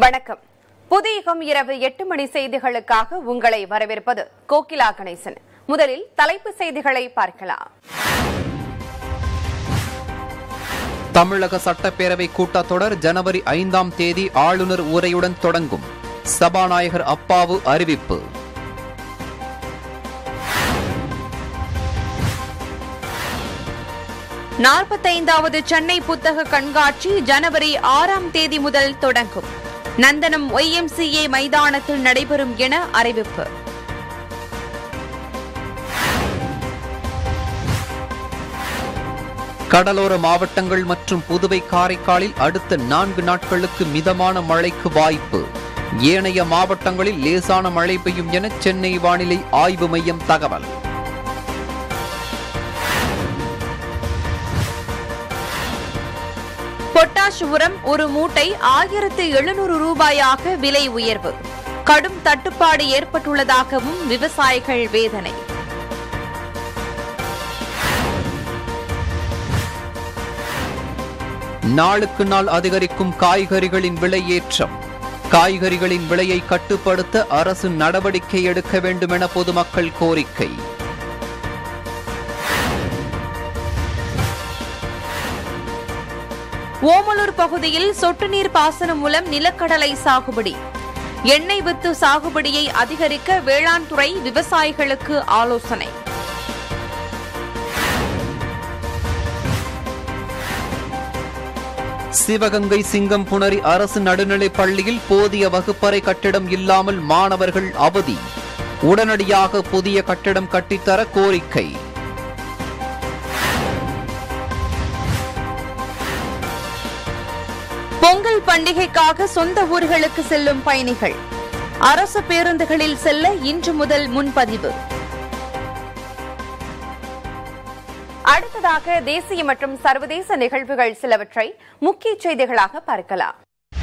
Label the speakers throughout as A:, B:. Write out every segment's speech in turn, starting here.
A: வணக்கம் புதியகம் இரவு எட்டு மணி செய்திகளுக்காக உங்களை வரவேற்பது கோகிலா கணேசன் முதலில் தலைப்பு செய்திகளை பார்க்கலாம்
B: தமிழக சட்டப்பேரவை கூட்டத்தொடர் ஜனவரி ஐந்தாம் தேதி ஆளுநர் உரையுடன் தொடங்கும் சபாநாயகர் அப்பாவு அறிவிப்பு
A: நாற்பத்தைந்தாவது சென்னை புத்தக கண்காட்சி ஜனவரி ஆறாம் தேதி முதல் தொடங்கும் நந்தனம் ஒய்எம்சிஏ மைதானத்தில் நடைபெறும் என அறிவிப்பு
B: கடலோர மாவட்டங்கள் மற்றும் புதுவை காரைக்காலில் அடுத்த நான்கு நாட்களுக்கு மிதமான மழைக்கு வாய்ப்பு ஏனைய மாவட்டங்களில் லேசான மழை பெய்யும் என சென்னை வானிலை ஆய்வு மையம் தகவல்
A: பொட்டாஷ் உரம் ஒரு மூட்டை ஆயிரத்து எழுநூறு ரூபாயாக விலை உயர்வு கடும் தட்டுப்பாடு ஏற்பட்டுள்ளதாகவும் விவசாயிகள் வேதனை
B: நாளுக்கு நாள் அதிகரிக்கும் காய்கறிகளின் விலை ஏற்றம் காய்கறிகளின் விலையை கட்டுப்படுத்த அரசு நடவடிக்கை எடுக்க வேண்டும் என பொதுமக்கள் கோரிக்கை
A: ஓமலூர் பகுதியில் சொட்டு நீர் பாசனம் மூலம் நிலக்கடலை சாகுபடி எண்ணெய் வித்து சாகுபடியை அதிகரிக்க வேளாண் துறை விவசாயிகளுக்கு ஆலோசனை
B: சிவகங்கை சிங்கம்புணரி அரசு நடுநிலைப் பள்ளியில் போதிய வகுப்பறை கட்டிடம் இல்லாமல் மாணவர்கள் அவதி உடனடியாக புதிய கட்டிடம் கட்டித்தர கோரிக்கை
A: பொங்கல் பண்டிகைக்காக சொந்த ஊர்களுக்கு செல்லும் பயணிகள் அரசு பேருந்துகளில் செல்ல இன்று முதல் முன்பதிவு அடுத்ததாக தேசிய மற்றும் சர்வதேச நிகழ்வுகள் சிலவற்றை முக்கிய செய்திகளாக பார்க்கலாம்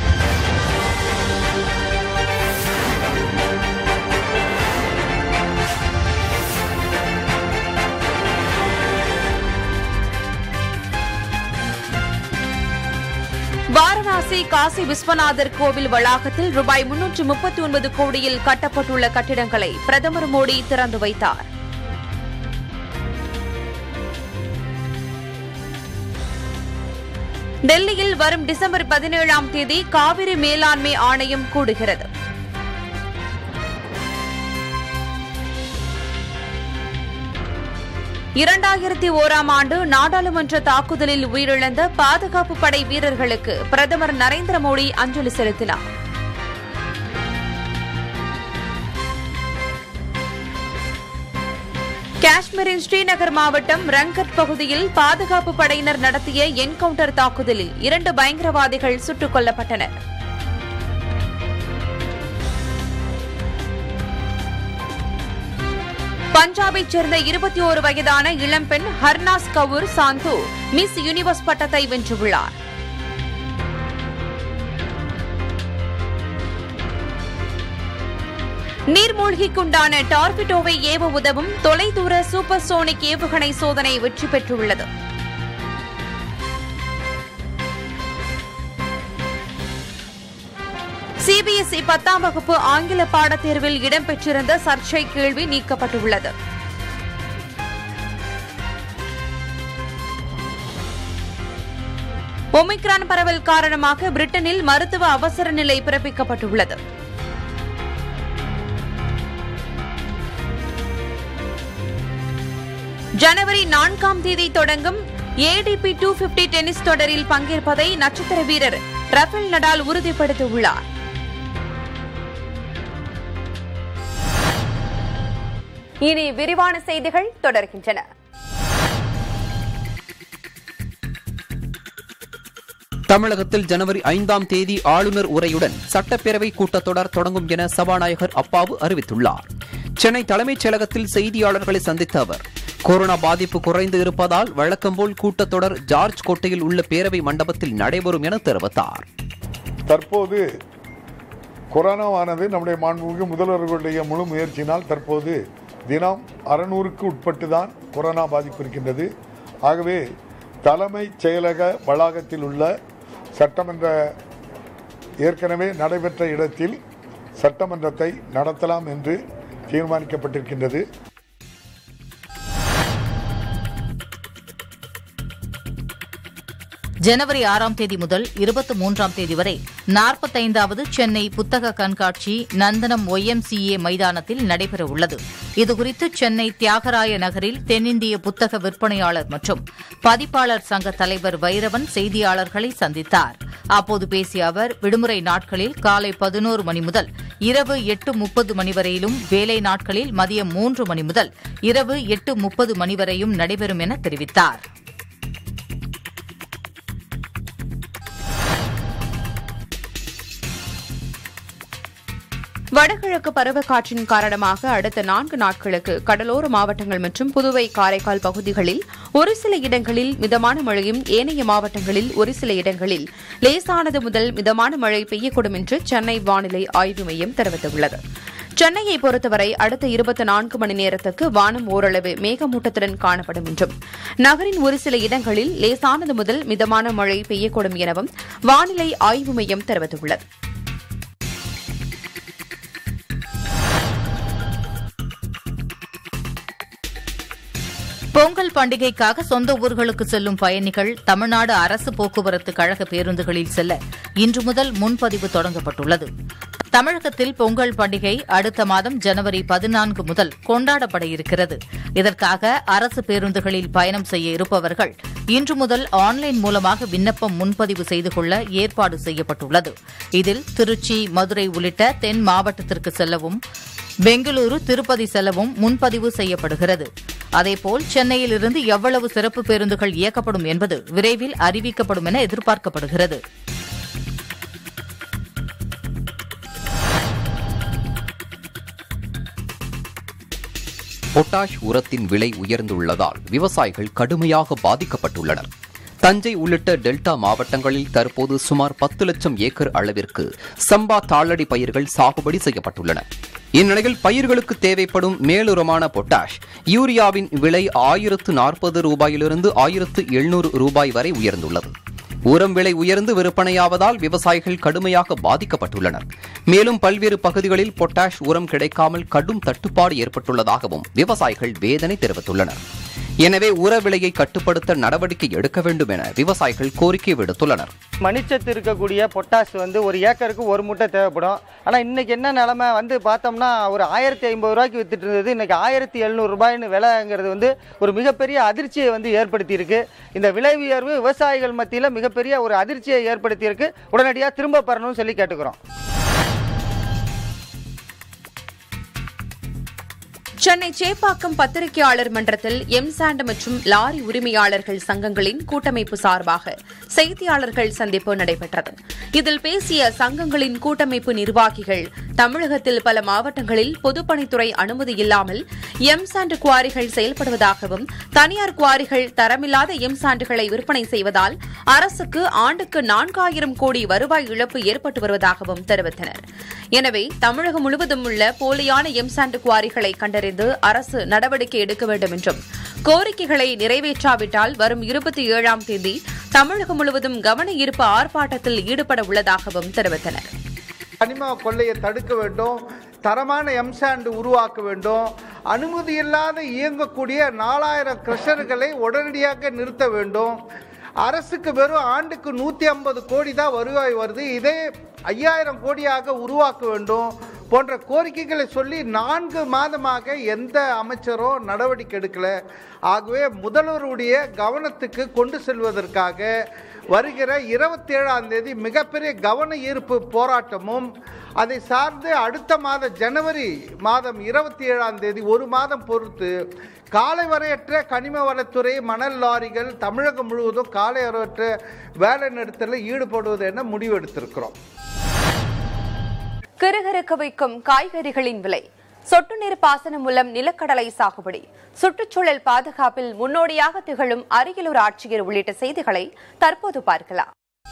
A: வாரணாசி காசி விஸ்வநாதர் கோவில் வளாகத்தில் ரூபாய் முன்னூற்று முப்பத்தி ஒன்பது கோடியில் கட்டப்பட்டுள்ள கட்டிடங்களை பிரதமர் மோடி திறந்து வைத்தார் டெல்லியில் வரும் டிசம்பர் பதினேழாம் தேதி காவிரி மேலாண்மை ஆணையம் கூடுகிறது இரண்டாயிரத்தி ஓராம் ஆண்டு நாடாளுமன்ற தாக்குதலில் உயிரிழந்த பாதுகாப்பு படை வீரர்களுக்கு பிரதமர் நரேந்திர மோடி அஞ்சலி செலுத்தினார் காஷ்மீரின் ஸ்ரீநகர் மாவட்டம் ரங்கட் பகுதியில் பாதுகாப்பு படையினர் நடத்திய என்கவுண்டர் தாக்குதலில் இரண்டு பயங்கரவாதிகள் சுட்டுக் கொல்லப்பட்டனர் பஞ்சாபைச் சேர்ந்த இருபத்தி ஓரு வயதான இளம்பெண் ஹர்னாஸ் கவுர் சாந்து மிஸ் யூனிவர்ஸ் பட்டத்தை வென்றுள்ளார் நீர்மூழ்கிக்குண்டான டார்பிடோவை ஏவ உதவும் தொலைதூர சூப்பர்சோனிக் ஏவுகணை சோதனை வெற்றி பெற்றுள்ளது சிபிஎஸ்இ பத்தாம் வகுப்பு ஆங்கில பாடத்தேர்வில் இடம்பெற்றிருந்த சர்ச்சை கேள்வி நீக்கப்பட்டுள்ளது ஒமிக்ரான் பரவல் காரணமாக பிரிட்டனில் மருத்துவ அவசர நிலை பிறப்பிக்கப்பட்டுள்ளது ஜனவரி நான்காம் தேதி தொடங்கும் ஏடிபி டூ பிப்டி டென்னிஸ் தொடரில் பங்கேற்பதை நட்சத்திர வீரர் ரஃபேல் நடால் உறுதிப்படுத்தியுள்ளார் இனி விரிவான செய்திகள் தொடர்கின்றன
B: தமிழகத்தில் ஜனவரி ஐந்தாம் தேதி ஆளுநர் உரையுடன் சட்டப்பேரவை கூட்டத்தொடர் தொடங்கும் என சபாநாயகர் அப்பாவு அறிவித்துள்ளார் சென்னை தலைமைச் செயலகத்தில் செய்தியாளர்களை சந்தித்த அவர் கொரோனா பாதிப்பு குறைந்து இருப்பதால் வழக்கம்போல் கூட்டத்தொடர் ஜார்ஜ் கோட்டையில் உள்ள பேரவை மண்டபத்தில் நடைபெறும் என தெரிவித்தார்
C: தற்போது கொரோனாவானது நம்முடைய மாண்புமிகு முதல்வர்களுடைய முழு முயற்சியினால் தற்போது தினம் அறநூறுக்கு உட்பட்டு தான் கொரோனா பாதிப்பு இருக்கின்றது ஆகவே தலைமைச் செயலக வளாகத்தில் உள்ள சட்டமன்ற ஏற்கனவே நடைபெற்ற இடத்தில் சட்டமன்றத்தை நடத்தலாம் என்று தீர்மானிக்கப்பட்டிருக்கின்றது
D: ஜனவரி ஆறாம் தேதி முதல் இருபத்தி மூன்றாம் தேதி வரை நாற்பத்தைந்தாவது சென்னை புத்தக கண்காட்சி நந்தனம் ஒய்எம்சிஏ மைதானத்தில் நடைபெறவுள்ளது இதுகுறித்து சென்னை தியாகராய நகரில் தென்னிந்திய புத்தக விற்பனையாளர் மற்றும் பதிப்பாளர் சங்க தலைவர் வைரவன் செய்தியாளர்களை சந்தித்தார் அப்போது பேசிய அவர் விடுமுறை நாட்களில் காலை பதினோரு மணி முதல் இரவு எட்டு முப்பது மணி வரையிலும் வேலை நாட்களில் மதியம் மூன்று மணி முதல் இரவு எட்டு முப்பது மணி வரையும் நடைபெறும் என தெரிவித்தார்
A: வடகிழக்கு பருவக்காற்றின் காரணமாக அடுத்த நான்கு நாட்களுக்கு கடலோர மாவட்டங்கள் மற்றும் புதுவை காரைக்கால் பகுதிகளில் ஒரு சில இடங்களில் மிதமான மழையும் ஏனைய மாவட்டங்களில் ஒரு சில இடங்களில் லேசானது முதல் மிதமான மழை பெய்யக்கூடும் என்று சென்னை வானிலை ஆய்வு மையம் தெரிவித்துள்ளது சென்னையை பொறுத்தவரை அடுத்த இருபத்தி நான்கு மணி நேரத்துக்கு வானம் ஓரளவு மேகமூட்டத்துடன் காணப்படும் என்றும் நகரின் ஒரு சில இடங்களில் லேசானது முதல் மிதமான மழை பெய்யக்கூடும் எனவும் வானிலை ஆய்வு மையம் தெரிவித்துள்ளது
D: பொங்கல் பண்டிகைக்காக சொந்த ஊர்களுக்கு செல்லும் பயணிகள் தமிழ்நாடு அரசு போக்குவரத்து கழக பேருந்துகளில் செல்ல இன்று முதல் முன்பதிவு தொடங்கப்பட்டுள்ளது தமிழகத்தில் பொங்கல் பண்டிகை அடுத்த மாதம் ஜனவரி பதினான்கு முதல் கொண்டாடப்பட இருக்கிறது இதற்காக அரசு பேருந்துகளில் பயணம் செய்ய இருப்பவர்கள் இன்று முதல் ஆன்லைன் மூலமாக விண்ணப்பம் முன்பதிவு செய்து கொள்ள ஏற்பாடு செய்யப்பட்டுள்ளது இதில் திருச்சி மதுரை உள்ளிட்ட தென் மாவட்டத்திற்கு செல்லவும் பெங்களூரு திருப்பதி செல்லவும் முன்பதிவு செய்யப்படுகிறது அதேபோல் சென்னையிலிருந்து எவ்வளவு சிறப்பு பேருந்துகள் இயக்கப்படும் என்பது விரைவில் அறிவிக்கப்படும் என எதிர்பார்க்கப்படுகிறது
B: பொட்டாஷ் உரத்தின் விலை உயர்ந்துள்ளதால் விவசாயிகள் கடுமையாக பாதிக்கப்பட்டுள்ளனர் தஞ்சை உள்ளிட்ட டெல்டா மாவட்டங்களில் தற்போது சுமார் பத்து லட்சம் ஏக்கர் அளவிற்கு சம்பா தாளடி பயிர்கள் சாகுபடி செய்யப்பட்டுள்ளன இந்நிலையில் பயிர்களுக்கு தேவைப்படும் மேலுரமான பொட்டாஷ் யூரியாவின் விலை ஆயிரத்து நாற்பது ரூபாயிலிருந்து ஆயிரத்து எழுநூறு ரூபாய் வரை உயர்ந்துள்ளது உரம் விலை உயர்ந்து விற்பனையாவதால் விவசாயிகள் கடுமையாக பாதிக்கப்பட்டுள்ளனர் மேலும் பல்வேறு பகுதிகளில் பொட்டாஷ் உரம் கிடைக்காமல் கடும் தட்டுப்பாடு ஏற்பட்டுள்ளதாகவும் விவசாயிகள் வேதனை தெரிவித்துள்ளனர் எனவே உர விலையை கட்டுப்படுத்த நடவடிக்கை எடுக்க வேண்டும் என விவசாயிகள் கோரிக்கை விடுத்துள்ளனர்
E: மணிச்சத்து இருக்கக்கூடிய பொட்டாஸ் வந்து ஒரு ஏக்கருக்கு ஒரு மூட்டை தேவைப்படும் ஆனால் இன்னைக்கு என்ன நிலமை வந்து பார்த்தோம்னா ஒரு ஆயிரத்தி ஐம்பது ரூபாய்க்கு வித்துட்டு இருந்தது இன்னைக்கு ஆயிரத்தி எழுநூறு ரூபாய்னு விலைங்கிறது வந்து ஒரு மிகப்பெரிய அதிர்ச்சியை வந்து ஏற்படுத்தியிருக்கு இந்த விலை உயர்வு விவசாயிகள் மத்தியில் மிகப்பெரிய ஒரு அதிர்ச்சியை ஏற்படுத்தியிருக்கு உடனடியாக திரும்ப பெறணும்னு சொல்லி கேட்டுக்கிறோம்
A: சென்னை சேப்பாக்கம் பத்திரிகையாளர் மன்றத்தில் எம்சாண்ட் மற்றும் லாரி உரிமையாளர்கள் சங்கங்களின் கூட்டமைப்பு சார்பாக செய்தியாளர்கள் சந்திப்பு நடைபெற்றது இதில் பேசிய சங்கங்களின் கூட்டமைப்பு நிர்வாகிகள் தமிழகத்தில் பல மாவட்டங்களில் பொதுப்பணித்துறை அனுமதி இல்லாமல் எம்சாண்ட் குவாரிகள் செயல்படுவதாகவும் தனியார் குவாரிகள் தரமில்லாத எம்சாண்டுகளை விற்பனை செய்வதால் அரசுக்கு ஆண்டுக்கு நான்காயிரம் கோடி வருவாய் இழப்பு ஏற்பட்டு வருவதாகவும் தெரிவித்தனர் எனவே தமிழகம் முழுவதும் உள்ள போலியான எம்சாண்ட் குவாரிகளை கண்டறிந்து அரசு நடவடிக்கை எடுக்க வேண்டும் என்றும் கோரிக்கைகளை நிறைவேற்றாவிட்டால் வரும் இருபத்தி ஏழாம் தேதி தமிழகம் முழுவதும் கவன ஈர்ப்பு ஆர்ப்பாட்டத்தில் ஈடுபட உள்ளதாகவும் தெரிவித்தனர்
F: கனிம கொள்ளையை தடுக்க வேண்டும் தரமான எம்சாண்ட் உருவாக்க வேண்டும் அனுமதி இல்லாத இயங்கக்கூடிய நாலாயிரம் கிரஷர்களை உடனடியாக நிறுத்த வேண்டும் அரசுக்கு வெறும் ஆண்டுக்கு நூற்றி ஐம்பது கோடி தான் வருவாய் வருது இதே ஐயாயிரம் கோடியாக உருவாக்க வேண்டும் போன்ற கோரிக்கைகளை சொல்லி நான்கு மாதமாக எந்த அமைச்சரும் நடவடிக்கை எடுக்கல ஆகவே முதல்வருடைய கவனத்துக்கு கொண்டு செல்வதற்காக வருகிற இருபத்தி ஏழாம் தேதி மிகப்பெரிய கவன ஈர்ப்பு போராட்டமும் அதை சார்ந்து அடுத்த மாத ஜனவரி மாதம் இருபத்தி ஏழாம் தேதி ஒரு மாதம் பொறுத்து காலை வரையற்ற கனிம வளத்துறை மணல் லாரிகள் தமிழகம் முழுவதும் காலை வரையற்ற வேலை நிறுத்தலில் ஈடுபடுவது என முடிவெடுத்திருக்கிறோம்
A: கருகருக்க வைக்கும் காய்கறிகளின் விலை சொட்டு நீர் பாசனம் மூலம் நிலக்கடலை சாகுபடி சுற்றுச்சூழல் பாதுகாப்பில் முன்னோடியாக திகழும் அருகிலூர் ஆட்சியர் உள்ளிட்ட செய்திகளை தற்போது பார்க்கலாம்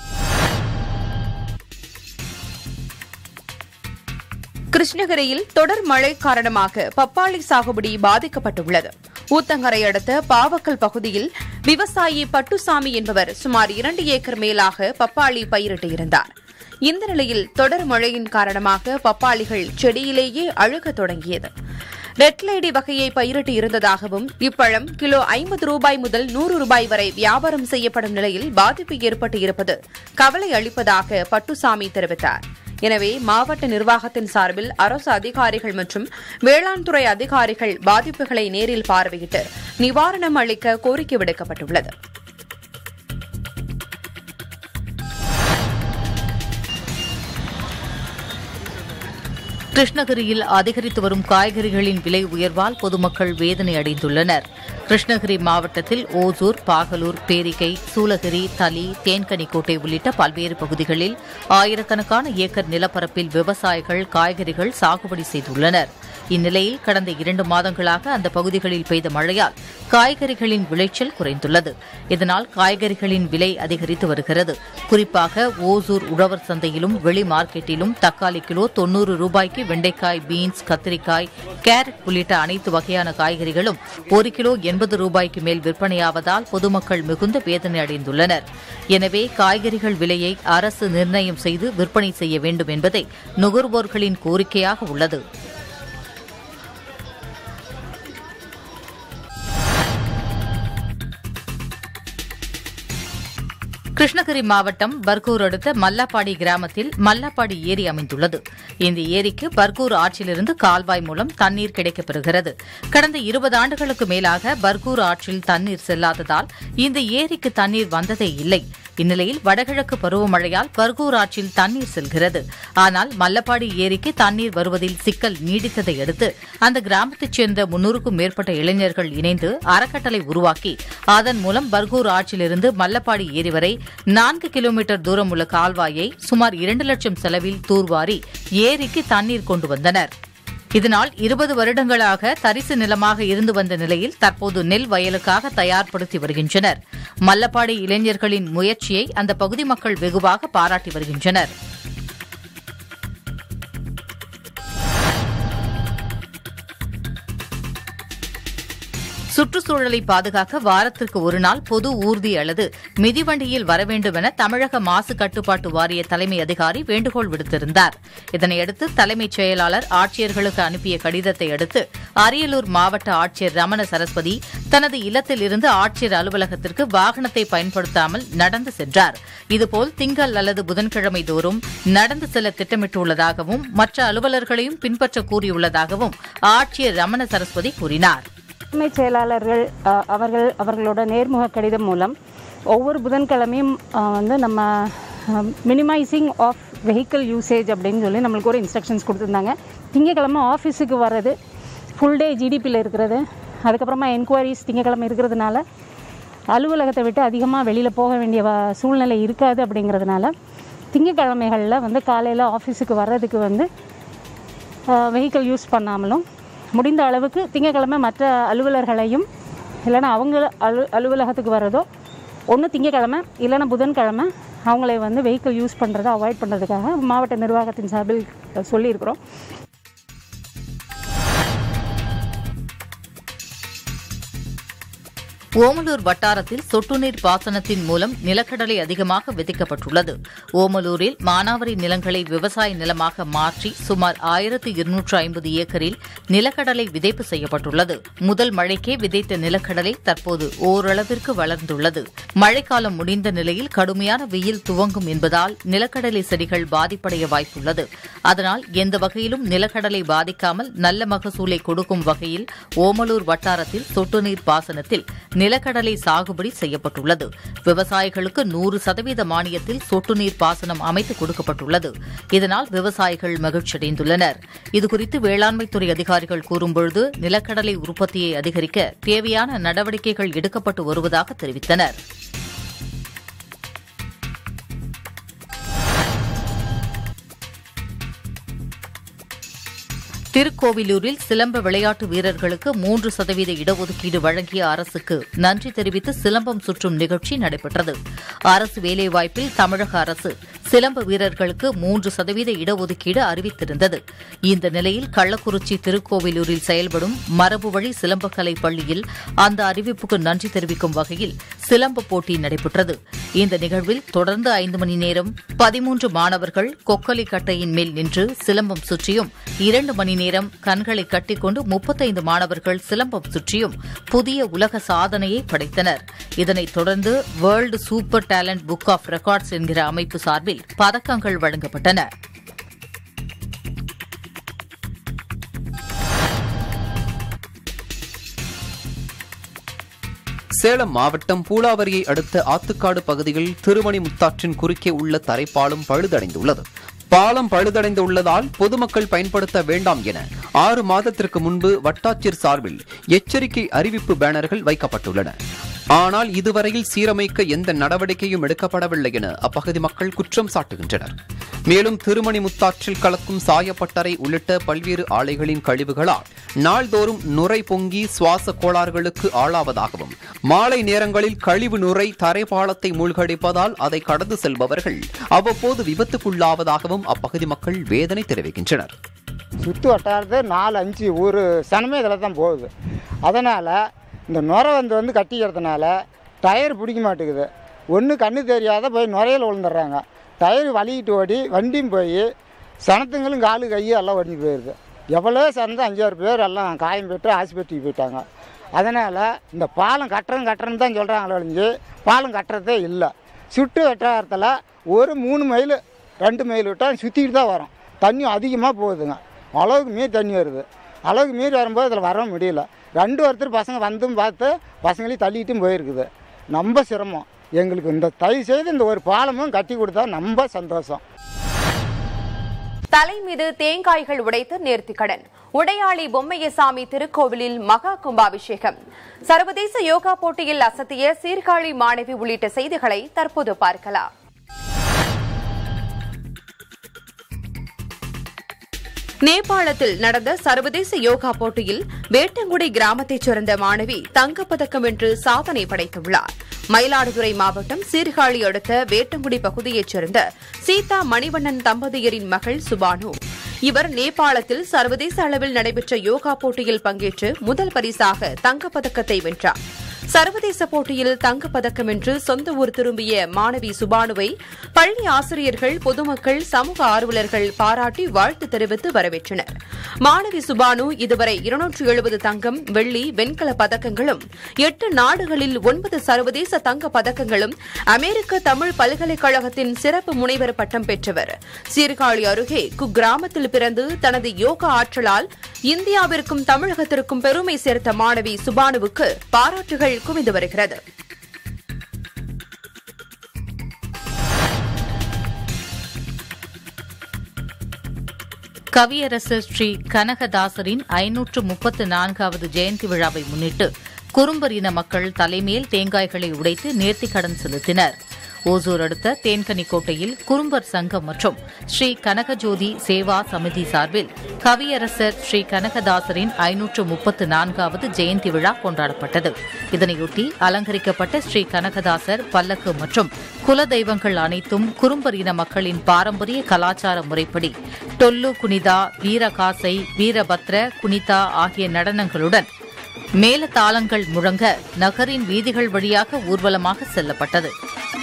A: கிருஷ்ணகிரியில் தொடர் மழை காரணமாக பப்பாளி சாகுபடி பாதிக்கப்பட்டுள்ளது ஊத்தங்கரை அடுத்த பாவக்கல் பகுதியில் விவசாயி பட்டுசாமி என்பவர் சுமார் இரண்டு ஏக்கர் மேலாக பப்பாளி பயிரிட்டு இருந்தார் இந்த நிலையில் தொடர் மழையின் காரணமாக பப்பாளிகள் செடியிலேயே அழுகத் தொடங்கியது ரெட் லேடி வகையை பயிரிட்டு இருந்ததாகவும் இப்பழம் கிலோ ஐம்பது ரூபாய் முதல் நூறு ரூபாய் வரை வியாபாரம் செய்யப்படும் நிலையில் பாதிப்பு ஏற்பட்டு இருப்பது கவலை அளிப்பதாக பட்டுசாமி தெரிவித்தார் எனவே மாவட்ட நிர்வாகத்தின் சார்பில் அரசு அதிகாரிகள் மற்றும் வேளாண் துறை அதிகாரிகள் பாதிப்புகளை நேரில் பார்வையிட்டு நிவாரணம் அளிக்க கோரிக்கை விடுக்கப்பட்டுள்ளது
D: கிருஷ்ணகிரியில் அதிகரித்து வரும் காய்கறிகளின் விலை உயர்வால் பொதுமக்கள் வேதனை அடைந்துள்ளனர் கிருஷ்ணகிரி மாவட்டத்தில் ஓசூர் பாகலூர் பேரிகை சூலகிரி தளி தேன்கனிக்கோட்டை உள்ளிட்ட பல்வேறு பகுதிகளில் ஆயிரக்கணக்கான ஏக்கர் நிலப்பரப்பில் விவசாயிகள் காய்கறிகள் சாகுபடி செய்துள்ளனர் இந்நிலையில் கடந்த இரண்டு மாதங்களாக அந்த பகுதிகளில் பெய்த மழையால் காய்கறிகளின் விளைச்சல் குறைந்துள்ளது இதனால் காய்கறிகளின் விலை அதிகரித்து வருகிறது குறிப்பாக ஓசூர் உழவர் சந்தையிலும் வெளி மார்க்கெட்டிலும் தக்காளி கிலோ தொன்னூறு ரூபாய்க்கு வெண்டைக்காய் பீன்ஸ் கத்திரிக்காய் கேரட் உள்ளிட்ட அனைத்து வகையான காய்கறிகளும் ஒரு கிலோ எண்பது ரூபாய்க்கு மேல் விற்பனையாவதால் பொதுமக்கள் மிகுந்த வேதனை அடைந்துள்ளனர் எனவே காய்கறிகள் விலையை அரசு நிர்ணயம் செய்து விற்பனை செய்ய வேண்டும் என்பதே நுகர்வோர்களின் கோரிக்கையாக உள்ளது கிருஷ்ணகிரி மாவட்டம் பர்கூர் அடுத்த மல்லாப்பாடி கிராமத்தில் மல்லாப்பாடி ஏரி அமைந்துள்ளது இந்த ஏரிக்கு பர்கூர் ஆற்றிலிருந்து கால்வாய் மூலம் தண்ணீர் கிடைக்கப்பெறுகிறது கடந்த இருபது ஆண்டுகளுக்கு மேலாக பர்கூர் ஆற்றில் தண்ணீர் செல்லாததால் இந்த ஏரிக்கு தண்ணீர் வந்ததே இல்லை இந்நிலையில் வடகிழக்கு பருவமழையால் பர்கூர் ஆற்றில் தண்ணீர் செல்கிறது ஆனால் மல்லப்பாடி ஏரிக்கு தண்ணீர் வருவதில் சிக்கல் நீடித்ததை அடுத்து அந்த கிராமத்தைச் சேர்ந்த முன்னூறுக்கும் மேற்பட்ட இளைஞர்கள் இணைந்து அறக்கட்டளை உருவாக்கி அதன் மூலம் பர்கூர் ஆற்றிலிருந்து மல்லப்பாடி ஏரி வரை நான்கு கிலோமீட்டர் தூரம் உள்ள கால்வாயை சுமார் இரண்டு லட்சம் செலவில் தூர்வாரி ஏரிக்கு தண்ணீர் கொண்டு வந்தனர் இதனால் இருபது வருடங்களாக தரிசு நிலமாக இருந்து வந்த நிலையில் தற்போது நெல் வயலுக்காக தயார்படுத்தி வருகின்றனர் மல்லப்பாடி இளைஞர்களின் முயற்சியை அந்த பகுதி மக்கள் வெகுவாக பாராட்டி வருகின்றனர் சுற்றுச்சூழலை பாதுகாக்க வாரத்திற்கு ஒருநாள் பொது ஊர்தி அல்லது மிதிவண்டியில் வர வேண்டும் என தமிழக மாசு கட்டுப்பாட்டு வாரிய தலைமை அதிகாரி வேண்டுகோள் விடுத்திருந்தார் இதனையடுத்து தலைமைச் செயலாளர் ஆட்சியர்களுக்கு அனுப்பிய கடிதத்தை அடுத்து அரியலூர் மாவட்ட ஆட்சியர் ரமண சரஸ்வதி தனது இல்லத்தில் இருந்து ஆட்சியர் அலுவலகத்திற்கு வாகனத்தை பயன்படுத்தாமல் நடந்து சென்றார் இதுபோல் திங்கள் அல்லது புதன்கிழமை தோறும் நடந்து செல்ல திட்டமிட்டுள்ளதாகவும் மற்ற அலுவலர்களையும் பின்பற்ற கூறியுள்ளதாகவும் ஆட்சியர் ரமண சரஸ்வதி கூறினார்
G: தலைமைச் செயலாளர்கள் அ, அவர்கள் அவர்களோட நேர்முக கடிதம் மூலம் ஒவ்வொரு புதன்கிழமையும் அ, வந்து நம்ம மினிமைசிங் ஆஃப் வெஹிக்கிள் யூசேஜ் அப்படின்னு சொல்லி நம்மளுக்கு ஒரு இன்ஸ்ட்ரக்ஷன்ஸ் கொடுத்துருந்தாங்க திங்கக்கிழமை ஆஃபீஸுக்கு வர்றது ஃபுல் டே ஜிடிபியில் இருக்கிறது அதுக்கப்புறமா என்கொயரிஸ் திங்கக்கிழமை இருக்கிறதுனால அலுவலகத்தை விட்டு அதிகமாக வெளியில் போக வேண்டிய வ- சூழ்நிலை இருக்காது அப்படிங்கிறதுனால திங்கக்கிழமைகளில் வந்து காலையில் ஆஃபீஸுக்கு வர்றதுக்கு வந்து வெஹிக்கிள் யூஸ் பண்ணாமலும் முடிந்த அளவுக்கு திங்கக்கிழமை மற்ற அலுவலர்களையும் இல்லைன்னா அவங்க அலு அலுவலகத்துக்கு வர்றதோ ஒன்று திங்கக்கிழமை இல்லைன்னா புதன்கிழமை அவங்களை வந்து வெஹிக்கிள் யூஸ் பண்ணுறதை அவாய்ட் பண்ணுறதுக்காக மாவட்ட நிர்வாகத்தின் சார்பில் சொல்லியிருக்கிறோம்
D: ஓமலூர் வட்டாரத்தில் சொட்டுநீர் பாசனத்தின் மூலம் நிலக்கடலை அதிகமாக விதைக்கப்பட்டுள்ளது ஓமலூரில் மானாவரி நிலங்களை விவசாய நிலமாக மாற்றி சுமார் ஆயிரத்து இருநூற்று ஐம்பது ஏக்கரில் நிலக்கடலை விதைப்பு செய்யப்பட்டுள்ளது முதல் மழைக்கே விதைத்த நிலக்கடலை தற்போது ஓரளவிற்கு வளர்ந்துள்ளது மழைக்காலம் முடிந்த நிலையில் கடுமையான வெயில் துவங்கும் என்பதால் நிலக்கடலை செடிகள் பாதிப்படைய வாய்ப்புள்ளது அதனால் எந்த வகையிலும் நிலக்கடலை பாதிக்காமல் நல்ல மகசூலை கொடுக்கும் வகையில் ஓமலூர் வட்டாரத்தில் சொட்டுநீர் பாசனத்தில் நிலக்கடலை சாகுபடி செய்யப்பட்டுள்ளது விவசாயிகளுக்கு நூறு சதவீத மானியத்தில் சொட்டு நீர் பாசனம் அமைத்து கொடுக்கப்பட்டுள்ளது இதனால் விவசாயிகள் மகிழ்ச்சியடைந்துள்ளனர் இதுகுறித்து வேளாண்மைத்துறை அதிகாரிகள் கூறும்பொழுது நிலக்கடலை உற்பத்தியை அதிகரிக்க தேவையான நடவடிக்கைகள் எடுக்கப்பட்டு வருவதாக தெரிவித்தனர் திருக்கூ திருக்கோவிலூரில் சிலம்ப விளையாட்டு வீரர்களுக்கு மூன்று சதவீத இடஒதுக்கீடு வழங்கிய அரசுக்கு நன்றி தெரிவித்து சிலம்பம் சுற்றும் நிகழ்ச்சி நடைபெற்றது அரசு வேலைவாய்ப்பில் தமிழக அரசு சிலம்ப வீரர்களுக்கு மூன்று சதவீத இடஒதுக்கீடு அறிவித்திருந்தது இந்த நிலையில் கள்ளக்குறிச்சி திருக்கோவிலூரில் செயல்படும் மரபுவழி சிலம்பக்கலை பள்ளியில் அந்த அறிவிப்புக்கு நன்றி தெரிவிக்கும் வகையில் சிலம்ப போட்டி நடைபெற்றது இந்த நிகழ்வில் தொடர்ந்து ஐந்து மணி நேரம் பதிமூன்று மாணவர்கள் கொக்கலி கட்டையின் மேல் நின்று சிலம்பம் சுற்றியும் இரண்டு மணி நேரம் கண்களை கட்டிக்கொண்டு முப்பத்தைந்து மாணவர்கள் சிலம்பம் சுற்றியும் புதிய உலக சாதனையை படைத்தனர் இதனைத் தொடர்ந்து world super talent book of records என்கிற அமைப்பு சார்பில் பதக்கங்கள் வழங்கப்பட்டன
B: சேலம் மாவட்டம் பூலாவரியை அடுத்த ஆத்துக்காடு பகுதியில் திருமணி முத்தாற்றின் குறுக்கே உள்ள தரைப்பாலம் பழுதடைந்துள்ளது பாலம் பழுதடைந்துள்ளதால் பொதுமக்கள் பயன்படுத்த வேண்டாம் என ஆறு மாதத்திற்கு முன்பு வட்டாட்சியர் சார்பில் எச்சரிக்கை அறிவிப்பு பேனர்கள் வைக்கப்பட்டுள்ளன ஆனால் இதுவரையில் சீரமைக்க எந்த நடவடிக்கையும் எடுக்கப்படவில்லை என அப்பகுதி மக்கள் குற்றம் சாட்டுகின்றனர் மேலும் திருமணி முத்தாற்றில் கலக்கும் சாயப்பட்டறை உள்ளிட்ட பல்வேறு ஆலைகளின் கழிவுகளால் நாள்தோறும் நுரை பொங்கி சுவாச கோளாறுகளுக்கு ஆளாவதாகவும் மாலை நேரங்களில் கழிவு நுரை தரைப்பாலத்தை மூழ்கடிப்பதால் அதை கடந்து செல்பவர்கள் அவ்வப்போது விபத்துக்குள்ளாவதாகவும் அப்பகுதி மக்கள் வேதனை தெரிவிக்கின்றனர்
H: சுற்று வட்டாரத்து நாலு அஞ்சு ஊர் சனமே இதில் தான் போகுது அதனால் இந்த நுரை வந்து வந்து கட்டிக்கிறதுனால டயர் பிடிக்க மாட்டேங்குது ஒன்று கண்ணு தெரியாத போய் நுரையில் விழுந்துடுறாங்க டயர் வலிக்கிட்டு ஓடி வண்டியும் போய் சனத்துங்களும் காலு கை எல்லாம் ஒடிஞ்சு போயிடுது எவ்வளோ சேர்ந்து அஞ்சாறு பேர் எல்லாம் காயம் பெற்று ஆஸ்பத்திரிக்கு போயிட்டாங்க அதனால் இந்த பாலம் கட்டுறேன் கட்டுறேன்னு தான் சொல்கிறாங்களே ஒழிஞ்சு பாலம் கட்டுறதே இல்லை சுற்று வட்டாரத்தில் ஒரு மூணு மைல் ரெண்டு மைல் விட்டால் சுற்றிக்கிட்டு தான் வரும் தண்ணி அதிகமாக போகுதுங்க அளவுக்கு மீறி தண்ணி வருது அளவுக்கு மீறி வரும்போது இதில் வர முடியல ரெண்டு ஒருத்தர் பசங்க வந்தும் பார்த்து பசங்களையும் தள்ளிட்டும் போயிருக்குது ரொம்ப சிரமம் எங்களுக்கு இந்த தயவு செய்து இந்த ஒரு பாலமும் கட்டி கொடுத்தா ரொம்ப சந்தோஷம்
A: தலை மீது தேங்காய்கள் உடைத்து நேர்த்திக்கடன் உடையாளி பொம்மையசாமி திருக்கோவிலில் மகா கும்பாபிஷேகம் சர்வதேச யோகா போட்டியில் அசத்திய சீர்காழி மாணவி உள்ளிட்ட செய்திகளை தற்போது பார்க்கலாம் நேபாளத்தில் நடந்த சர்வதேச யோகா போட்டியில் வேட்டங்குடி கிராமத்தைச் சேர்ந்த மாணவி தங்கப்பதக்கம் வென்று சாதனை படைத்துள்ளார் மயிலாடுதுறை மாவட்டம் சீர்காழி அடுத்த வேட்டங்குடி பகுதியைச் சேர்ந்த சீதா மணிவண்ணன் தம்பதியரின் மகள் சுபானு இவர் நேபாளத்தில் சர்வதேச அளவில் நடைபெற்ற யோகா போட்டியில் பங்கேற்று முதல் பரிசாக தங்கப்பதக்கத்தை வென்றார் சர்வதேச போட்டியில் தங்கப்பதக்கம் வென்று சொந்த ஊர் திரும்பிய மாணவி சுபானுவை பள்ளி ஆசிரியர்கள் பொதுமக்கள் சமூக ஆர்வலர்கள் பாராட்டி வாழ்த்து தெரிவித்து வரவேற்றனர் மாணவி சுபானு இதுவரை இருநூற்று எழுபது தங்கம் வெள்ளி வெண்கல பதக்கங்களும் எட்டு நாடுகளில் ஒன்பது சர்வதேச தங்க பதக்கங்களும் அமெரிக்க தமிழ் பல்கலைக்கழகத்தின் சிறப்பு முனைவர் பட்டம் பெற்றவர் சீர்காழி அருகே குக்கிராமத்தில் பிறந்து தனது யோகா ஆற்றலால் இந்தியாவிற்கும் தமிழகத்திற்கும் பெருமை சேர்த்த மாணவி சுபானுவுக்கு பாராட்டுகள் குவிந்து வருகிறது
D: கவியரசர் ஸ்ரீ கனகதாசரின் ஐநூற்று முப்பத்து நான்காவது ஜெயந்தி விழாவை முன்னிட்டு குறும்பர் இன மக்கள் தலைமேல் தேங்காய்களை உடைத்து நேர்த்திக்கடன் செலுத்தினர் ஓசூர் அடுத்த தேன்கனிக்கோட்டையில் குறும்பர் சங்கம் மற்றும் ஸ்ரீ கனகஜோதி சேவா சமிதி சார்பில் கவியரசர் ஸ்ரீ கனகதாசரின் ஐநூற்று முப்பத்து நான்காவது ஜெயந்தி விழா கொண்டாடப்பட்டது இதனையொட்டி அலங்கரிக்கப்பட்ட ஸ்ரீ கனகதாசர் பல்லக்கு மற்றும் குலதெய்வங்கள் அனைத்தும் குறும்பர் இன மக்களின் பாரம்பரிய கலாச்சார முறைப்படி டொல்லு குனிதா வீரகாசை வீரபத்ர குனிதா ஆகிய நடனங்களுடன் மேலதாளங்கள் முழங்க நகரின் வீதிகள் வழியாக ஊர்வலமாக செல்லப்பட்டது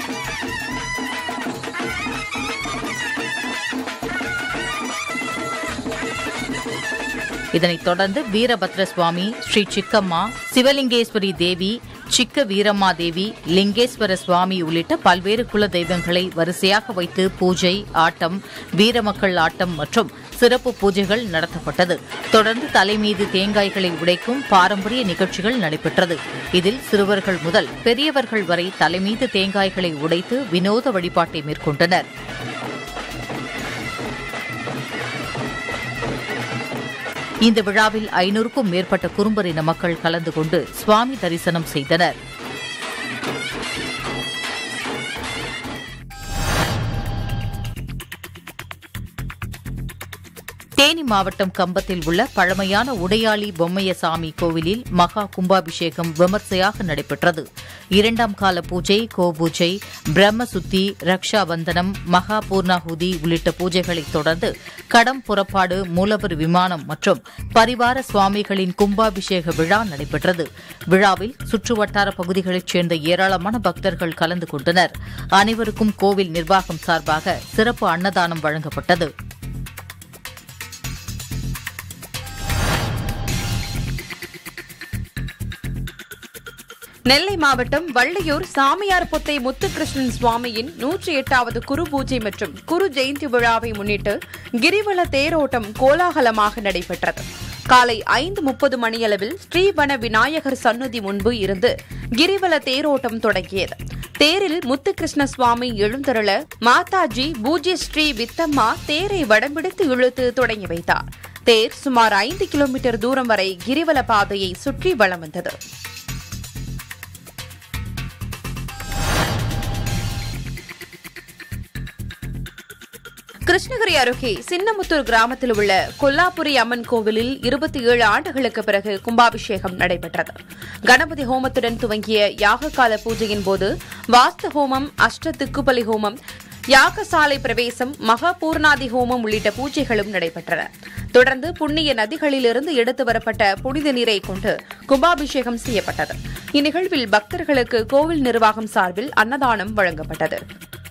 D: இதனைத் தொடர்ந்து வீரபத்ர சுவாமி ஸ்ரீ சிக்கம்மா சிவலிங்கேஸ்வரி தேவி சிக்க வீரம்மா தேவி லிங்கேஸ்வர சுவாமி உள்ளிட்ட பல்வேறு குல தெய்வங்களை வரிசையாக வைத்து பூஜை ஆட்டம் வீரமக்கள் ஆட்டம் மற்றும் சிறப்பு பூஜைகள் நடத்தப்பட்டது தொடர்ந்து தலைமீது தேங்காய்களை உடைக்கும் பாரம்பரிய நிகழ்ச்சிகள் நடைபெற்றது இதில் சிறுவர்கள் முதல் பெரியவர்கள் வரை தலைமீது தேங்காய்களை உடைத்து வினோத வழிபாட்டை மேற்கொண்டனர் இந்த விழாவில் ஐநூறுக்கும் மேற்பட்ட குறும்பரின மக்கள் கலந்து கொண்டு சுவாமி தரிசனம் செய்தனர் தேனி மாவட்டம் கம்பத்தில் உள்ள பழமையான உடையாளி பொம்மையசாமி கோவிலில் மகா கும்பாபிஷேகம் விமர்சையாக நடைபெற்றது இரண்டாம் கால பூஜை கோபூஜை பிரம்ம சுத்தி ரக்ஷா பந்தனம் மகா பூர்ணாகுதி உள்ளிட்ட பூஜைகளைத் தொடர்ந்து கடம் புறப்பாடு மூலவர் விமானம் மற்றும் பரிவார சுவாமிகளின் கும்பாபிஷேக விழா நடைபெற்றது விழாவில் சுற்றுவட்டார பகுதிகளைச் சேர்ந்த ஏராளமான பக்தர்கள் கலந்து கொண்டனர் அனைவருக்கும் கோவில் நிர்வாகம் சார்பாக சிறப்பு அன்னதானம் வழங்கப்பட்டது
A: நெல்லை மாவட்டம் வள்ளியூர் சாமியார் பொத்தை முத்துகிருஷ்ணன் சுவாமியின் நூற்றி எட்டாவது குரு பூஜை மற்றும் குரு ஜெயந்தி விழாவை முன்னிட்டு கிரிவல தேரோட்டம் கோலாகலமாக நடைபெற்றது காலை ஐந்து முப்பது மணியளவில் ஸ்ரீவன விநாயகர் சன்னதி முன்பு இருந்து கிரிவல தேரோட்டம் தொடங்கியது தேரில் முத்துகிருஷ்ண சுவாமி எழுந்தருள மாதாஜி பூஜ்ய ஸ்ரீ வித்தம்மா தேரை வடம்பிடித்து இழுத்து தொடங்கி வைத்தார் தேர் சுமார் ஐந்து கிலோமீட்டர் தூரம் வரை கிரிவல பாதையை சுற்றி வலம் வந்தது கிருஷ்ணகிரி அருகே சின்னமுத்தூர் கிராமத்தில் உள்ள கொல்லாபுரி அம்மன் கோவிலில் இருபத்தி ஏழு ஆண்டுகளுக்கு பிறகு கும்பாபிஷேகம் நடைபெற்றது கணபதி ஹோமத்துடன் துவங்கிய யாககால பூஜையின் போது வாஸ்து ஹோமம் அஷ்ட திக்குபலி ஹோமம் யாகசாலை பிரவேசம் மகா பூர்ணாதி ஹோமம் உள்ளிட்ட பூஜைகளும் நடைபெற்றன தொடர்ந்து புண்ணிய நதிகளிலிருந்து எடுத்து வரப்பட்ட புனித நீரை கொண்டு கும்பாபிஷேகம் செய்யப்பட்டது இந்நிகழ்வில் பக்தர்களுக்கு கோவில் நிர்வாகம் சார்பில் அன்னதானம் வழங்கப்பட்டது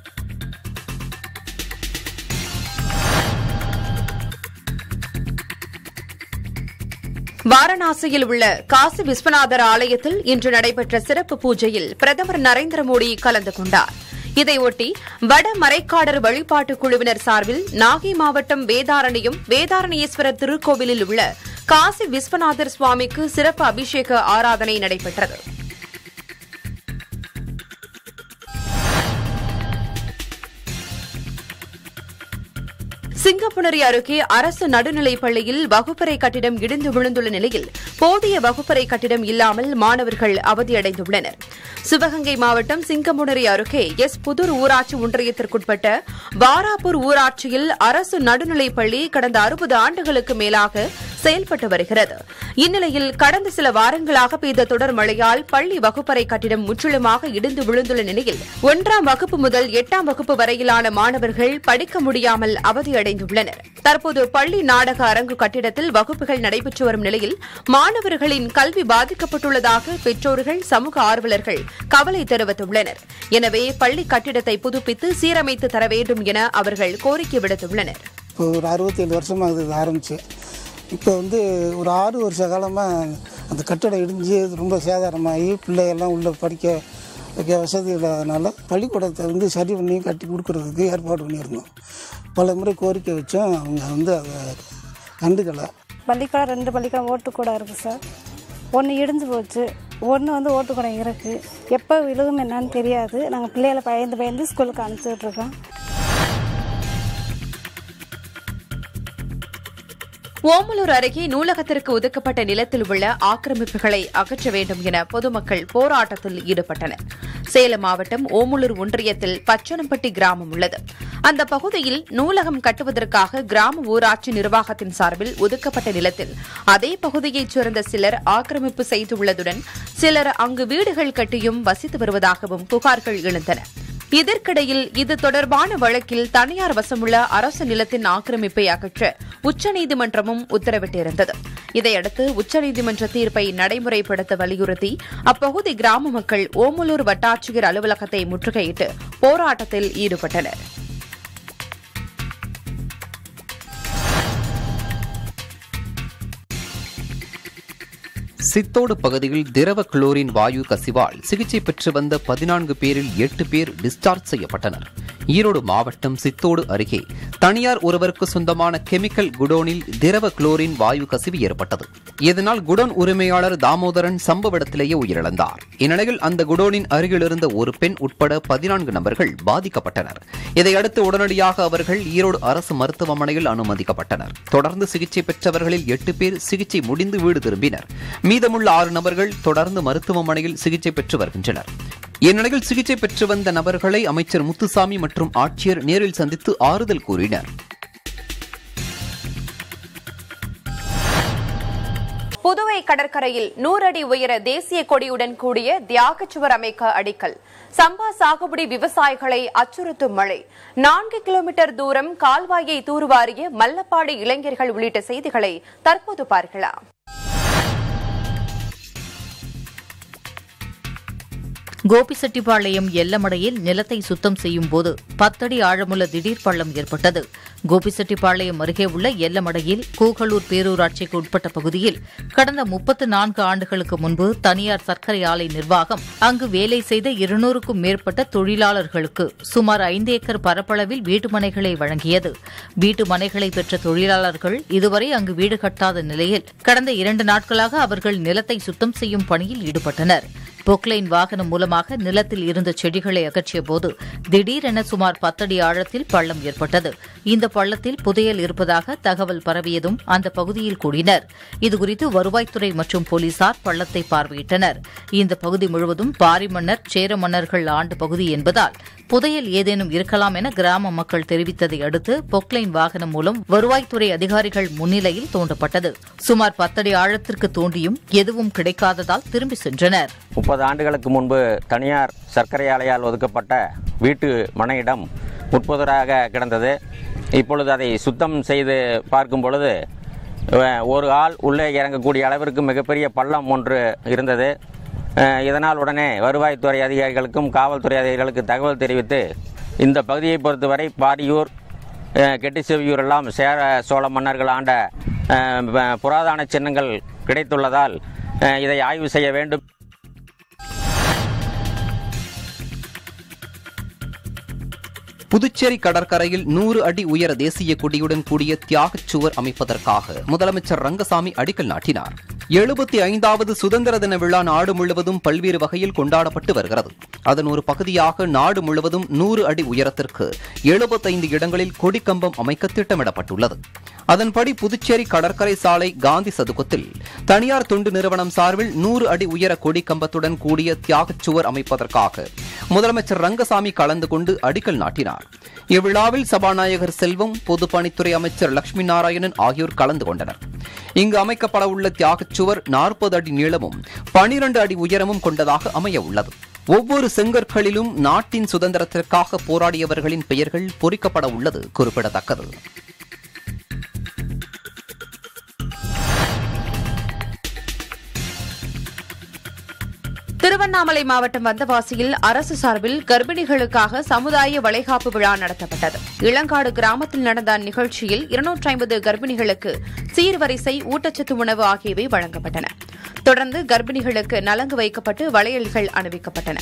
A: வாரணாசியில் உள்ள காசி விஸ்வநாதர் ஆலயத்தில் இன்று நடைபெற்ற சிறப்பு பூஜையில் பிரதமர் நரேந்திர மோடி கலந்து கொண்டார் இதையொட்டி வட மறைக்காடர் வழிபாட்டுக் குழுவினர் சார்பில் நாகை மாவட்டம் வேதாரண்யம் வேதாரண்யேஸ்வரர் திருக்கோவிலில் உள்ள காசி விஸ்வநாதர் சுவாமிக்கு சிறப்பு அபிஷேக ஆராதனை நடைபெற்றது சிங்கப்புணரி அருகே அரசு நடுநிலைப் பள்ளியில் வகுப்பறை கட்டிடம் இடிந்து விழுந்துள்ள நிலையில் போதிய வகுப்பறை கட்டிடம் இல்லாமல் மாணவர்கள் அவதியடைந்துள்ளனர் சிவகங்கை மாவட்டம் சிங்கமுனரி அருகே எஸ் புதூர் ஊராட்சி ஒன்றியத்திற்குட்பட்ட வாராப்பூர் ஊராட்சியில் அரசு நடுநிலைப் பள்ளி கடந்த அறுபது ஆண்டுகளுக்கு மேலாக செயல்பட்டு வருகிறது இந்நிலையில் கடந்த சில வாரங்களாக பெய்த தொடர் மழையால் பள்ளி வகுப்பறை கட்டிடம் முற்றிலுமாக இடிந்து விழுந்துள்ள நிலையில் ஒன்றாம் வகுப்பு முதல் எட்டாம் வகுப்பு வரையிலான மாணவர்கள் படிக்க முடியாமல் அவதியடைந்துள்ளனர் தற்போது பள்ளி நாடக அரங்கு கட்டிடத்தில் வகுப்புகள் நடைபெற்று வரும் நிலையில் மாணவர்களின் கல்வி பாதிக்கப்பட்டுள்ளதாக பெற்றோர்கள் சமூக ஆர்வலர்கள் கவலை தெரிவித்துள்ளனர் எனவே பள்ளி கட்டிடத்தை புதுப்பித்து சீரமைத்து தர வேண்டும் என அவர்கள் கோரிக்கை விடுத்துள்ளனர்
I: இப்போ ஒரு அறுபத்தேழு வருஷமாக இது ஆரம்பிச்சு இப்போ வந்து ஒரு ஆறு வருஷ காலமாக அந்த கட்டடம் இடிஞ்சு ரொம்ப சேதாரமாகி பிள்ளைகள்லாம் உள்ளே படிக்க வைக்க வசதி இல்லாதனால பள்ளிக்கூடத்தை வந்து சரி பண்ணி கட்டி கொடுக்கறதுக்கு ஏற்பாடு பண்ணியிருந்தோம் பல முறை கோரிக்கை வச்சோம் அவங்க வந்து அதை கண்டுக்கலை
J: பள்ளிக்கூடம் ரெண்டு பள்ளிக்கூடம் ஓட்டுக்கூடம் இருக்குது சார் ஒன்று இடிஞ்சு போச்சு ஒன்று வந்து ஓட்டுக்கூடம் இருக்குது எப்போ விழுகும் என்னன்னு தெரியாது நாங்கள் பிள்ளைகளை பயந்து பயந்து ஸ்கூலுக்கு அனுப்பிச்சிட்டு இருக்கோம்
A: ஓமலூர் அருகே நூலகத்திற்கு ஒதுக்கப்பட்ட நிலத்தில் உள்ள ஆக்கிரமிப்புகளை அகற்ற வேண்டும் என பொதுமக்கள் போராட்டத்தில் ஈடுபட்டனர் சேலம் மாவட்டம் ஓமலூர் ஒன்றியத்தில் பச்சனம்பட்டி கிராமம் உள்ளது அந்த பகுதியில் நூலகம் கட்டுவதற்காக கிராம ஊராட்சி நிர்வாகத்தின் சார்பில் ஒதுக்கப்பட்ட நிலத்தில் அதே பகுதியைச் சேர்ந்த சிலர் ஆக்கிரமிப்பு செய்துள்ளதுடன் சிலர் அங்கு வீடுகள் கட்டியும் வசித்து வருவதாகவும் புகார்கள் எழுந்தன இதற்கிடையில் இது தொடர்பான வழக்கில் தனியார் வசமுள்ள அரசு நிலத்தின் ஆக்கிரமிப்பை அகற்ற உச்சநீதிமன்றமும் உத்தரவிட்டிருந்தது இதையடுத்து உச்சநீதிமன்ற தீர்ப்பை நடைமுறைப்படுத்த வலியுறுத்தி அப்பகுதி கிராம மக்கள் ஓமலூர் வட்டாட்சியர் அலுவலகத்தை முற்றுகையிட்டு போராட்டத்தில் ஈடுபட்டனர்
B: சித்தோடு பகுதியில் திரவ குளோரின் வாயு கசிவால் சிகிச்சை பெற்று வந்த பதினான்கு பேரில் எட்டு பேர் டிஸ்சார்ஜ் செய்யப்பட்டனர் ஈரோடு மாவட்டம் சித்தோடு அருகே தனியார் ஒருவருக்கு சொந்தமான கெமிக்கல் குடோனில் திரவ குளோரின் வாயு கசிவு ஏற்பட்டது இதனால் குடோன் உரிமையாளர் தாமோதரன் சம்பவ இடத்திலேயே உயிரிழந்தார் இந்நிலையில் அந்த குடோனின் அருகில் இருந்த ஒரு பெண் உட்பட பதினான்கு நபர்கள் பாதிக்கப்பட்டனர் இதையடுத்து உடனடியாக அவர்கள் ஈரோடு அரசு மருத்துவமனையில் அனுமதிக்கப்பட்டனர் தொடர்ந்து சிகிச்சை பெற்றவர்களில் எட்டு பேர் சிகிச்சை முடிந்து வீடு திரும்பினர் மீதமுள்ள ஆறு நபர்கள் தொடர்ந்து மருத்துவமனையில் சிகிச்சை பெற்று வருகின்றனர் இந்நிலையில் சிகிச்சை பெற்று வந்த நபர்களை அமைச்சர் முத்துசாமி மற்றும் ஆட்சியர் நேரில் சந்தித்து ஆறுதல் கூறினர்
A: கடற்கரையில் நூறு அடி உயர தேசிய கொடியுடன் கூடிய தியாகச்சுவர் அமைக்க அடிக்கல் சம்பா சாகுபடி விவசாயிகளை அச்சுறுத்தும் மழை நான்கு கிலோமீட்டர் தூரம் கால்வாயை தூர்வாரிய மல்லப்பாடி இளைஞர்கள் உள்ளிட்ட செய்திகளை தற்போது பார்க்கலாம்
D: கோபிசெட்டிப்பாளையம் எல்லமடையில் நிலத்தை சுத்தம் செய்யும் போது பத்தடி ஆழமுள்ள திடீர் பள்ளம் ஏற்பட்டது கோபிசெட்டிப்பாளையம் அருகே உள்ள எல்லமடையில் கூகலூர் பேரூராட்சிக்கு உட்பட்ட பகுதியில் கடந்த முப்பத்து நான்கு ஆண்டுகளுக்கு முன்பு தனியார் சர்க்கரை ஆலை நிர்வாகம் அங்கு வேலை செய்த இருநூறுக்கும் மேற்பட்ட தொழிலாளர்களுக்கு சுமார் ஐந்து ஏக்கர் பரப்பளவில் வீட்டுமனைகளை வழங்கியது வீட்டுமனைகளை பெற்ற தொழிலாளர்கள் இதுவரை அங்கு வீடு கட்டாத நிலையில் கடந்த இரண்டு நாட்களாக அவர்கள் நிலத்தை சுத்தம் செய்யும் பணியில் ஈடுபட்டனர் பொக்லைன் வாகனம் மூலமாக நிலத்தில் இருந்த செடிகளை அகற்றிய போது திடீரென சுமார் பத்தடி ஆழத்தில் பள்ளம் ஏற்பட்டது இந்த பள்ளத்தில் புதையல் இருப்பதாக தகவல் பரவியதும் அந்த பகுதியில் கூடினர் இதுகுறித்து வருவாய்த்துறை மற்றும் போலீசார் பள்ளத்தை பார்வையிட்டனர் இந்த பகுதி முழுவதும் பாரி மன்னர் சேர மன்னர்கள் ஆண்டு பகுதி என்பதால் புதையல் ஏதேனும் இருக்கலாம் என கிராம மக்கள் தெரிவித்ததை அடுத்து பொக்லைன் வாகனம் மூலம் வருவாய்த்துறை அதிகாரிகள் முன்னிலையில் தோண்டப்பட்டது சுமார் பத்தடி ஆழத்திற்கு தோண்டியும் எதுவும் கிடைக்காததால் திரும்பி சென்றனர்
K: முப்பது ஆண்டுகளுக்கு முன்பு தனியார் சர்க்கரை ஆலையால் ஒதுக்கப்பட்ட வீட்டு மனையிடம் முற்புதராக கிடந்தது இப்பொழுது அதை சுத்தம் செய்து பார்க்கும் பொழுது அஹ், ஒரு ஆள் உள்ளே இறங்கக்கூடிய அளவிற்கு மிகப்பெரிய பள்ளம் ஒன்று இருந்தது அஹ், இதனால் உடனே வருவாய்த்துறை அதிகாரிகளுக்கும் காவல்துறை அதிகாரிகளுக்கு தகவல் தெரிவித்து இந்த பகுதியை பொறுத்தவரை பாரியூர் அஹ், கெட்டிச்செவியூர் எல்லாம் சேர சோழ மன்னர்கள் ஆண்ட அஹ், ப- புராதன சின்னங்கள் கிடைத்துள்ளதால் அஹ், இதை ஆய்வு செய்ய வேண்டும்
B: புதுச்சேரி கடற்கரையில் நூறு அடி உயர தேசிய கொடியுடன் கூடிய தியாகச் சுவர் அமைப்பதற்காக முதலமைச்சர் ரங்கசாமி அடிக்கல் நாட்டினார் எழுபத்தி ஐந்தாவது சுதந்திர தின விழா நாடு முழுவதும் பல்வேறு வகையில் கொண்டாடப்பட்டு வருகிறது அதன் ஒரு பகுதியாக நாடு முழுவதும் நூறு அடி உயரத்திற்கு எழுபத்தைந்து இடங்களில் கொடிக்கம்பம் அமைக்க திட்டமிடப்பட்டுள்ளது அதன்படி புதுச்சேரி கடற்கரை சாலை காந்தி சதுக்கத்தில் தனியார் தொண்டு நிறுவனம் சார்பில் நூறு அடி உயர கொடி கம்பத்துடன் கூடிய தியாகச் சுவர் அமைப்பதற்காக முதலமைச்சர் ரங்கசாமி கலந்து கொண்டு அடிக்கல் நாட்டினார் இவ்விழாவில் சபாநாயகர் செல்வம் பொதுப்பணித்துறை அமைச்சர் லட்சுமி நாராயணன் ஆகியோர் கலந்து கொண்டனர் இங்கு அமைக்கப்பட உள்ள தியாகச் சுவர் நாற்பது அடி நீளமும் பனிரண்டு அடி உயரமும் கொண்டதாக அமைய உள்ளது ஒவ்வொரு செங்கற்களிலும் நாட்டின் சுதந்திரத்திற்காக போராடியவர்களின் பெயர்கள் பொறிக்கப்பட உள்ளது குறிப்பிடத்தக்கது
A: திருவண்ணாமலை மாவட்டம் வந்தவாசியில் அரசு சார்பில் கர்ப்பிணிகளுக்காக சமுதாய வளைகாப்பு விழா நடத்தப்பட்டது இளங்காடு கிராமத்தில் நடந்த அந்நிகழ்ச்சியில் இருநூற்றி ஐம்பது கர்ப்பிணிகளுக்கு சீர்வரிசை ஊட்டச்சத்து உணவு ஆகியவை வழங்கப்பட்டன தொடர்ந்து கர்ப்பிணிகளுக்கு நலங்கு வைக்கப்பட்டு வளையல்கள் அணிவிக்கப்பட்டன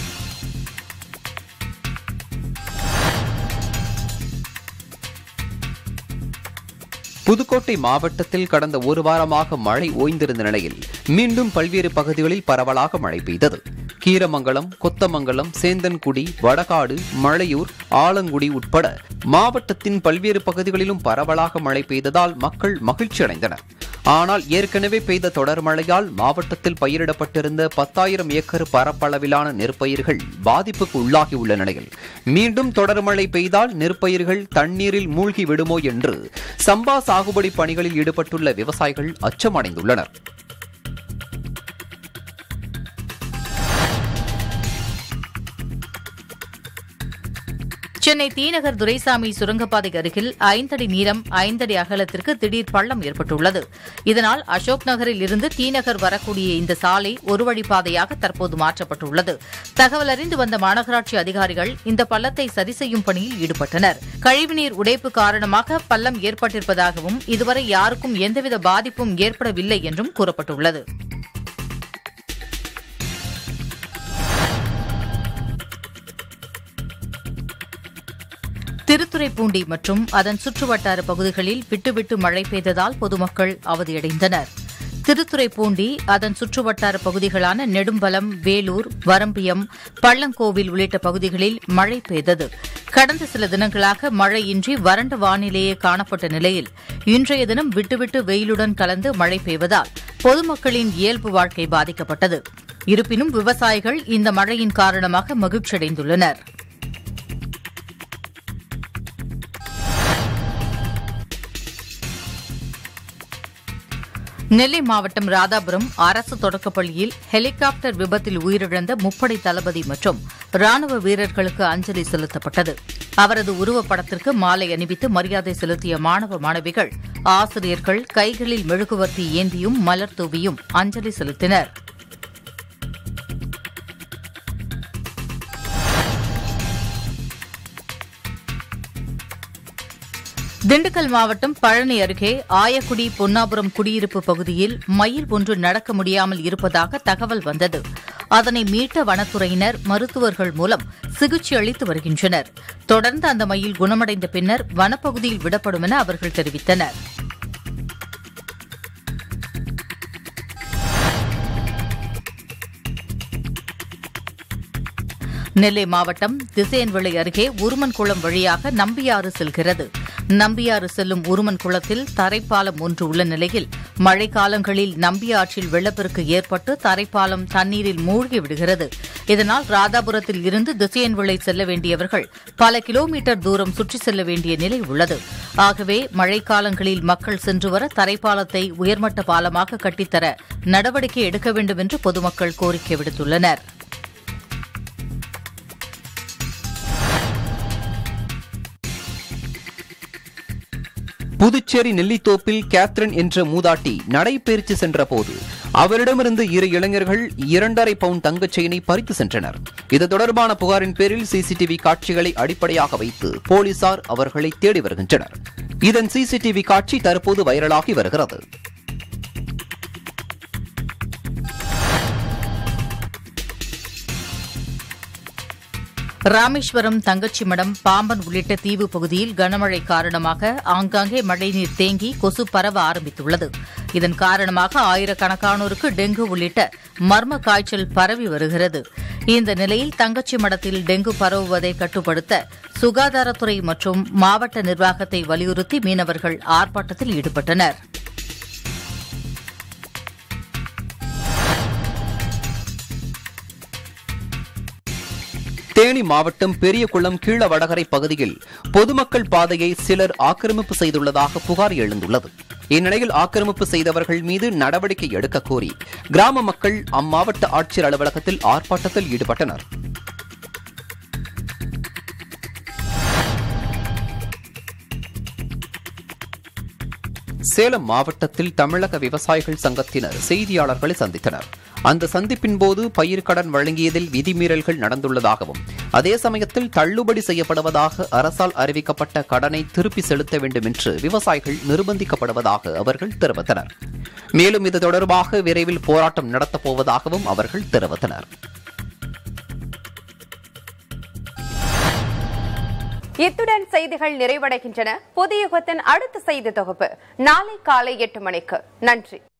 B: புதுக்கோட்டை மாவட்டத்தில் கடந்த ஒரு வாரமாக மழை ஓய்ந்திருந்த நிலையில் மீண்டும் பல்வேறு பகுதிகளில் பரவலாக மழை பெய்தது கீரமங்கலம் கொத்தமங்கலம் சேந்தன்குடி வடகாடு மழையூர் ஆலங்குடி உட்பட மாவட்டத்தின் பல்வேறு பகுதிகளிலும் பரவலாக மழை பெய்ததால் மக்கள் மகிழ்ச்சி அடைந்தனர் ஆனால் ஏற்கனவே பெய்த தொடர் மழையால் மாவட்டத்தில் பயிரிடப்பட்டிருந்த பத்தாயிரம் ஏக்கர் பரப்பளவிலான நெற்பயிர்கள் பாதிப்புக்கு உள்ளாகியுள்ள நிலையில் மீண்டும் தொடர் மழை பெய்தால் நெற்பயிர்கள் தண்ணீரில் மூழ்கி விடுமோ என்று சம்பா சாகுபடி பணிகளில் ஈடுபட்டுள்ள விவசாயிகள் அச்சமடைந்துள்ளனர்
D: சென்னை தீநகர் துரைசாமி சுரங்கப்பாதை அருகில் ஐந்தடி நீளம் ஐந்தடி அகலத்திற்கு திடீர் பள்ளம் ஏற்பட்டுள்ளது இதனால் அசோக் நகரில் இருந்து தீநகர் வரக்கூடிய இந்த சாலை ஒரு வழிப்பாதையாக தற்போது மாற்றப்பட்டுள்ளது தகவல் அறிந்து வந்த மாநகராட்சி அதிகாரிகள் இந்த பள்ளத்தை சரி செய்யும் பணியில் ஈடுபட்டனர் கழிவுநீர் உடைப்பு காரணமாக பள்ளம் ஏற்பட்டிருப்பதாகவும் இதுவரை யாருக்கும் எந்தவித பாதிப்பும் ஏற்படவில்லை என்றும் கூறப்பட்டுள்ளது திருத்துறைப்பூண்டி மற்றும் அதன் சுற்றுவட்டார பகுதிகளில் விட்டுவிட்டு மழை பெய்ததால் பொதுமக்கள் அவதியடைந்தனர் திருத்துறைப்பூண்டி அதன் சுற்றுவட்டார பகுதிகளான நெடும்பலம் வேலூர் வரம்பியம் பள்ளங்கோவில் உள்ளிட்ட பகுதிகளில் மழை பெய்தது கடந்த சில தினங்களாக மழையின்றி வறண்ட வானிலையே காணப்பட்ட நிலையில் இன்றைய தினம் விட்டுவிட்டு வெயிலுடன் கலந்து மழை பெய்வதால் பொதுமக்களின் இயல்பு வாழ்க்கை பாதிக்கப்பட்டது இருப்பினும் விவசாயிகள் இந்த மழையின் காரணமாக மகிழ்ச்சியடைந்துள்ளனர் நெல்லை மாவட்டம் ராதாபுரம் அரசு தொடக்கப்பள்ளியில் ஹெலிகாப்டர் விபத்தில் உயிரிழந்த முப்படை தளபதி மற்றும் ராணுவ வீரர்களுக்கு அஞ்சலி செலுத்தப்பட்டது அவரது உருவப்படத்திற்கு மாலை அணிவித்து மரியாதை செலுத்திய மாணவ மாணவிகள் ஆசிரியர்கள் கைகளில் மெழுகுவர்த்தி ஏந்தியும் மலர் தூவியும் அஞ்சலி செலுத்தினர் திண்டுக்கல் மாவட்டம் பழனி அருகே ஆயக்குடி பொன்னாபுரம் குடியிருப்பு பகுதியில் மயில் ஒன்று நடக்க முடியாமல் இருப்பதாக தகவல் வந்தது அதனை மீட்ட வனத்துறையினர் மருத்துவர்கள் மூலம் சிகிச்சை அளித்து வருகின்றனர் தொடர்ந்து அந்த மயில் குணமடைந்த பின்னர் வனப்பகுதியில் விடப்படும் என அவர்கள் தெரிவித்தனர் நெல்லை மாவட்டம் திசையன்விளை அருகே உருமன் குளம் வழியாக நம்பியாறு செல்கிறது நம்பியாறு செல்லும் உருமன் குளத்தில் தரைப்பாலம் ஒன்று உள்ள நிலையில் மழைக்காலங்களில் நம்பியாற்றில் வெள்ளப்பெருக்கு ஏற்பட்டு தரைப்பாலம் தண்ணீரில் மூழ்கி விடுகிறது இதனால் ராதாபுரத்தில் இருந்து திசையன்விளை செல்ல வேண்டியவர்கள் பல கிலோமீட்டர் தூரம் சுற்றி செல்ல வேண்டிய நிலை உள்ளது ஆகவே மழைக்காலங்களில் மக்கள் சென்று வர தரைப்பாலத்தை உயர்மட்ட பாலமாக கட்டித்தர நடவடிக்கை எடுக்க வேண்டும் என்று பொதுமக்கள் கோரிக்கை விடுத்துள்ளனா்
B: புதுச்சேரி நெல்லித்தோப்பில் கேத்ரின் என்ற மூதாட்டி நடைபயிற்சி சென்றபோது அவரிடமிருந்து இரு இளைஞர்கள் இரண்டரை பவுண்ட் தங்கச் செயினை பறித்து சென்றனர் இது தொடர்பான புகாரின் பேரில் சிசிடிவி காட்சிகளை அடிப்படையாக வைத்து போலீசார் அவர்களை தேடி வருகின்றனர் இதன் சிசிடிவி காட்சி தற்போது வைரலாகி வருகிறது
D: ராமேஸ்வரம் தங்கச்சிமடம் பாம்பன் உள்ளிட்ட தீவு பகுதியில் கனமழை காரணமாக ஆங்காங்கே மழைநீர் தேங்கி கொசு பரவ ஆரம்பித்துள்ளது இதன் காரணமாக ஆயிரக்கணக்கானோருக்கு டெங்கு உள்ளிட்ட மர்ம காய்ச்சல் பரவி வருகிறது இந்த நிலையில் தங்கச்சிமடத்தில் டெங்கு பரவுவதை கட்டுப்படுத்த சுகாதாரத்துறை மற்றும் மாவட்ட நிர்வாகத்தை வலியுறுத்தி மீனவர்கள் ஆர்ப்பாட்டத்தில் ஈடுபட்டனர்
B: தேனி மாவட்டம் பெரியகுளம் கீழ வடகரை பகுதியில் பொதுமக்கள் பாதையை சிலர் ஆக்கிரமிப்பு செய்துள்ளதாக புகார் எழுந்துள்ளது இந்நிலையில் ஆக்கிரமிப்பு செய்தவர்கள் மீது நடவடிக்கை எடுக்க கோரி கிராம மக்கள் அம்மாவட்ட ஆட்சியர் அலுவலகத்தில் ஆர்ப்பாட்டத்தில் ஈடுபட்டனர் சேலம் மாவட்டத்தில் தமிழக விவசாயிகள் சங்கத்தினர் செய்தியாளர்களை சந்தித்தனர் அந்த சந்திப்பின் போது பயிர்க்கடன் வழங்கியதில் விதிமீறல்கள் நடந்துள்ளதாகவும் அதே சமயத்தில் தள்ளுபடி செய்யப்படுவதாக அரசால் அறிவிக்கப்பட்ட கடனை திருப்பி செலுத்த வேண்டும் என்று விவசாயிகள் நிர்பந்திக்கப்படுவதாக அவர்கள் தெரிவித்தனர் மேலும் இது தொடர்பாக விரைவில் போராட்டம் நடத்தப் போவதாகவும் அவர்கள் தெரிவித்தனர்
A: இத்துடன் செய்திகள் நிறைவடைகின்றன புதிய யுகத்தின் அடுத்த செய்தி தொகுப்பு நாளை காலை எட்டு மணிக்கு நன்றி